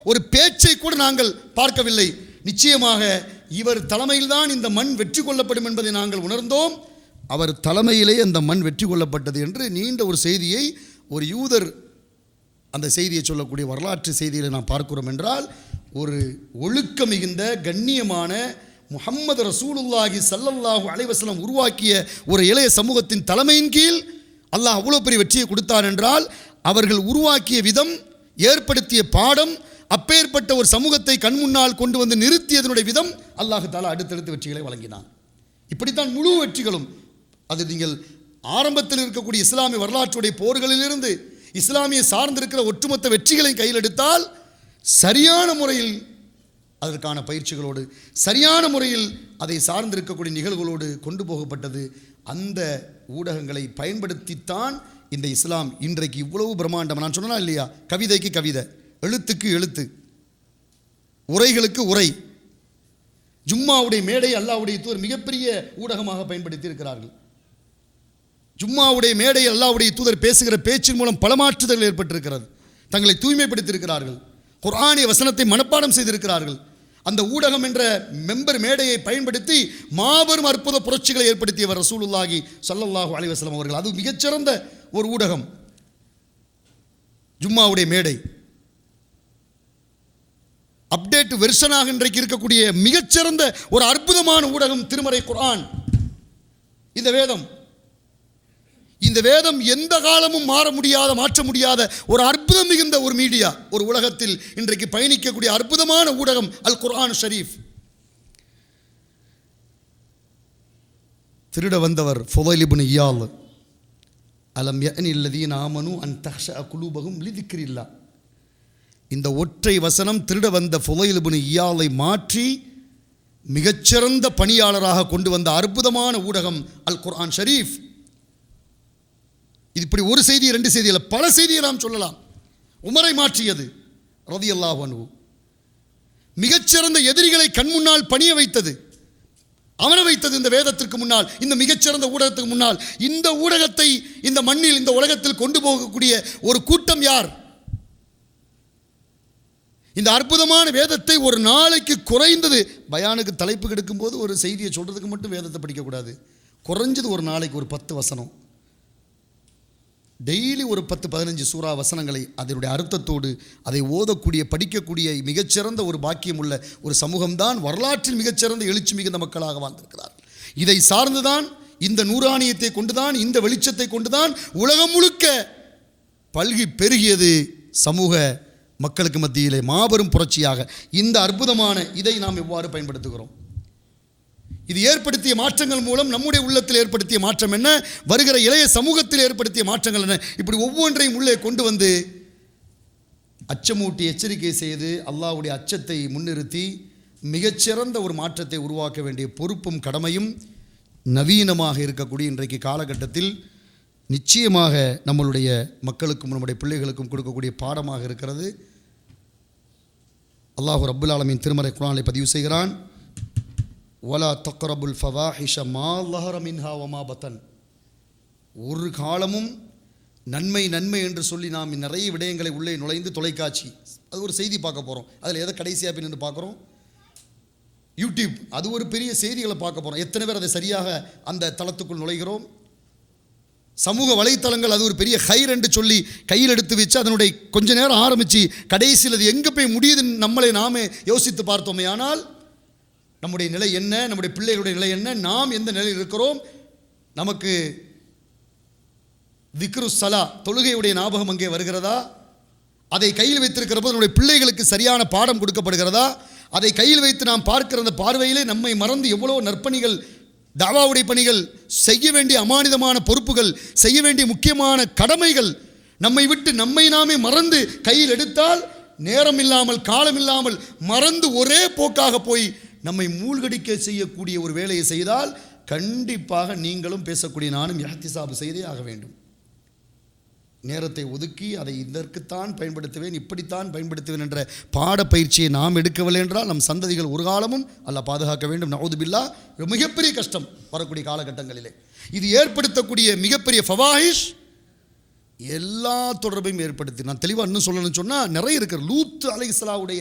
ஒரு பேச்சை கூட நாங்கள் பார்க்கவில்லை நிச்சயமாக இவர் தலைமையில்தான் இந்த மண் வெற்றி கொள்ளப்படும் என்பதை நாங்கள் உணர்ந்தோம் அவர் தலைமையிலே அந்த மண் வெற்றி கொள்ளப்பட்டது என்று நீண்ட ஒரு செய்தியை ஒரு யூதர் அந்த செய்தியை சொல்லக்கூடிய வரலாற்று செய்திகளை நாம் பார்க்கிறோம் என்றால் ஒரு ஒழுக்க மிகுந்த கண்ணியமான முஹம்மது ரசூலுல்லாஹி ஸல்லல்லாஹு அலைஹி வஸல்லம் உருவாக்கிய ஒரு இளைய சமூகத்தின் தலைமையின் கீழ் அல்லாஹ் அவ்வளோ பெரிய வெற்றியை கொடுத்தார் என்றால் அவர்கள் உருவாக்கிய விதம் ஏற்படுத்திய பாடம் அப்பேற்பட்ட ஒரு சமூகத்தை கண் முன்னால் கொண்டு வந்து நிறுத்தியதனுடைய விதம் அல்லாஹு தாலா அடுத்தடுத்து வெற்றிகளை வழங்கினான் இப்படித்தான் முழு வெற்றிகளும் அது நீங்கள் ஆரம்பத்தில் இருக்கக்கூடிய இஸ்லாமிய வரலாற்றுடைய போர்களிலிருந்து இஸ்லாமிய சார்ந்திருக்கிற ஒட்டுமொத்த வெற்றிகளை கையில் எடுத்தால் சரியான முறையில் அதற்கான பயிற்சிகளோடு சரியான முறையில் அதை சார்ந்திருக்கக்கூடிய நிகழ்வுகளோடு கொண்டு போகப்பட்டது அந்த ஊடகங்களை பயன்படுத்தித்தான் இந்த இஸ்லாம் இன்றைக்கு இவ்வளவு பிரம்மாண்டம் நான் சொன்னா இல்லையா கவிதைக்கு கவிதை எழுத்துக்கு எழுத்து உரைகளுக்கு உரை ஜும்மாவுடைய மேடை அல்லாவுடைய தூதர் மிகப்பெரிய ஊடகமாக பயன்படுத்தி இருக்கிறார்கள் ஜும்மாவுடைய மேடை அல்லாவுடைய தூதர் பேசுகிற பேச்சின் மூலம் பல மாற்றுதல் ஏற்பட்டிருக்கிறது தங்களை தூய்மைப்படுத்தியிருக்கிறார்கள் குர்ஆனிய வசனத்தை மனப்பாடம் செய்திருக்கிறார்கள் அந்த ஊடகம் என்ற மெம்பர் மேடையை பயன்படுத்தி மாபெரும் அற்புத புரட்சிகளை ஏற்படுத்தியவர் ரசூலுல்லாஹி ஸல்லல்லாஹு அலைஹி வஸல்லம் அவர்கள் அது மிகச்சிறந்த ஒரு ஊடகம் ஜும்மாவுடைய மேடை அப்டேட் வெர்ஷனாக இன்றைக்கு இருக்கக்கூடிய மிகச்சிறந்த ஒரு அற்புதமான ஊடகம் திருமறை குர்ஆன் இந்த வேதம் இந்த வேதம் எந்த காலமும் மாற முடியாத மாற்ற முடியாத ஒரு அற்புதம் மிகுந்த ஒரு மீடியா ஒரு உலகத்தில் இன்றைக்கு பயணிக்கக்கூடிய அற்புதமான ஊடகம் அல் குர்ஆன் ஷரீஃப் திருட வந்தவர் ஃபுதைலிபுன் இயால் அலம் யன் இல்லதீன் ஆமனு அன் தஹ்ஷ குலூபகும் லிதிக்கிரில்லா இந்த ஒற்றை வசனம் திருட வந்த ஃபுதைலிபுன் இயாலை மாற்றி மிகச்சிறந்த பணியாளராக கொண்டு வந்த அற்புதமான ஊடகம் அல் குர்ஆன் ஷரீஃப் இது இப்படி ஒரு செய்தி ரெண்டு செய்தி இல்லை பல செய்தியை நாம் சொல்லலாம் உமரை மாற்றியது ரதி அல்லாஹ் மிகச்சிறந்த எதிரிகளை கண் முன்னால் பணிய வைத்தது அமர வைத்தது இந்த வேதத்திற்கு முன்னால் இந்த மிகச்சிறந்த ஊடகத்துக்கு முன்னால் இந்த ஊடகத்தை இந்த மண்ணில் இந்த உலகத்தில் கொண்டு போகக்கூடிய ஒரு கூட்டம் யார் இந்த அற்புதமான வேதத்தை ஒரு நாளைக்கு குறைந்தது பயானுக்கு தலைப்பு கெடுக்கும்போது ஒரு செய்தியை சொல்கிறதுக்கு மட்டும் வேதத்தை படிக்கக்கூடாது குறைஞ்சது ஒரு நாளைக்கு ஒரு பத்து வசனம் டெய்லி ஒரு பத்து பதினஞ்சு சூறா வசனங்களை அதனுடைய அர்த்தத்தோடு அதை ஓதக்கூடிய படிக்கக்கூடிய மிகச்சிறந்த ஒரு பாக்கியம் உள்ள ஒரு சமூகம்தான் வரலாற்றில் மிகச்சிறந்த எழுச்சி மிகுந்த மக்களாக வாழ்ந்திருக்கிறார் இதை சார்ந்துதான் இந்த நூறாணியத்தை கொண்டுதான் இந்த வெளிச்சத்தை கொண்டுதான் உலகம் முழுக்க பல்கி பெருகியது சமூக மக்களுக்கு மத்தியிலே மாபெரும் புரட்சியாக இந்த அற்புதமான இதை நாம் எவ்வாறு பயன்படுத்துகிறோம் இது ஏற்படுத்திய மாற்றங்கள் மூலம் நம்முடைய உள்ளத்தில் ஏற்படுத்திய மாற்றம் என்ன வருகிற இளைய சமூகத்தில் ஏற்படுத்திய மாற்றங்கள் என்ன இப்படி ஒவ்வொன்றையும் உள்ளே கொண்டு வந்து அச்சமூட்டி எச்சரிக்கை செய்து அல்லாஹ்வுடைய அச்சத்தை முன்னிறுத்தி மிகச்சிறந்த ஒரு மாற்றத்தை உருவாக்க வேண்டிய பொறுப்பும் கடமையும் நவீனமாக இருக்கக்கூடிய இன்றைக்கு காலகட்டத்தில் நிச்சயமாக நம்மளுடைய மக்களுக்கும் நம்முடைய பிள்ளைகளுக்கும் கொடுக்கக்கூடிய பாடமாக இருக்கிறது அல்லாஹு ரப்புல் ஆலமீன் திருமறை குரானை பதிவு செய்கிறான் ஒலா தக்ரபுல் ஃபவாஹிஷ மா லஹர மின்ஹா வமா பத்தன் ஒரு காலமும் நன்மை நன்மை என்று சொல்லி நாம் நிறைய விடயங்களை உள்ளே நுழைந்து தொலைக்காட்சி அது ஒரு செய்தி பார்க்க போகிறோம் அதில் எதை கடைசியாக பின்னு பார்க்குறோம் யூடியூப் அது ஒரு பெரிய செய்திகளை பார்க்க போகிறோம் எத்தனை பேர் அதை சரியாக அந்த தளத்துக்குள் நுழைகிறோம் சமூக வலைத்தளங்கள் அது ஒரு பெரிய ஹைர் என்று சொல்லி கையில் எடுத்து வச்சு அதனுடைய கொஞ்ச நேரம் ஆரம்பித்து கடைசியில் அது எங்கே போய் முடியுதுன்னு நம்மளை நாமே யோசித்து பார்த்தோமே ஆனால் நம்முடைய நிலை என்ன நம்முடைய பிள்ளைகளுடைய நிலை என்ன நாம் எந்த நிலையில் இருக்கிறோம் நமக்கு திக்ரு சலா தொழுகையுடைய ஞாபகம் அங்கே வருகிறதா அதை கையில் வைத்திருக்கிற போது நம்முடைய பிள்ளைகளுக்கு சரியான பாடம் கொடுக்கப்படுகிறதா அதை கையில் வைத்து நாம் பார்க்கிற அந்த பார்வையிலே நம்மை மறந்து எவ்வளோ நற்பணிகள் தாவாவுடைய பணிகள் செய்ய வேண்டிய அமானிதமான பொறுப்புகள் செய்ய வேண்டிய முக்கியமான கடமைகள் நம்மை விட்டு நம்மை நாமே மறந்து கையில் எடுத்தால் நேரம் இல்லாமல் காலம் இல்லாமல் மறந்து ஒரே போக்காக போய் நம்மை மூழ்கடிக்க செய்யக்கூடிய ஒரு வேலையை செய்தால் கண்டிப்பாக நீங்களும் பேசக்கூடிய நானும் யாத்திசாபு செய்தே ஆக வேண்டும் நேரத்தை ஒதுக்கி அதை இதற்குத்தான் பயன்படுத்துவேன் இப்படித்தான் பயன்படுத்துவேன் என்ற பாடப்பயிற்சியை நாம் எடுக்கவில்லை என்றால் நம் சந்ததிகள் ஒரு காலமும் அல்ல பாதுகாக்க வேண்டும் நவுது பில்லா மிகப்பெரிய கஷ்டம் வரக்கூடிய காலகட்டங்களிலே இது ஏற்படுத்தக்கூடிய மிகப்பெரிய ஃபவாஹிஷ் எல்லா தொடர்பையும் ஏற்படுத்தி நான் தெளிவாக இன்னும் சொல்லணும்னு சொன்னால் நிறைய இருக்குது லூத் அலைஹிஸ்ஸலாவுடைய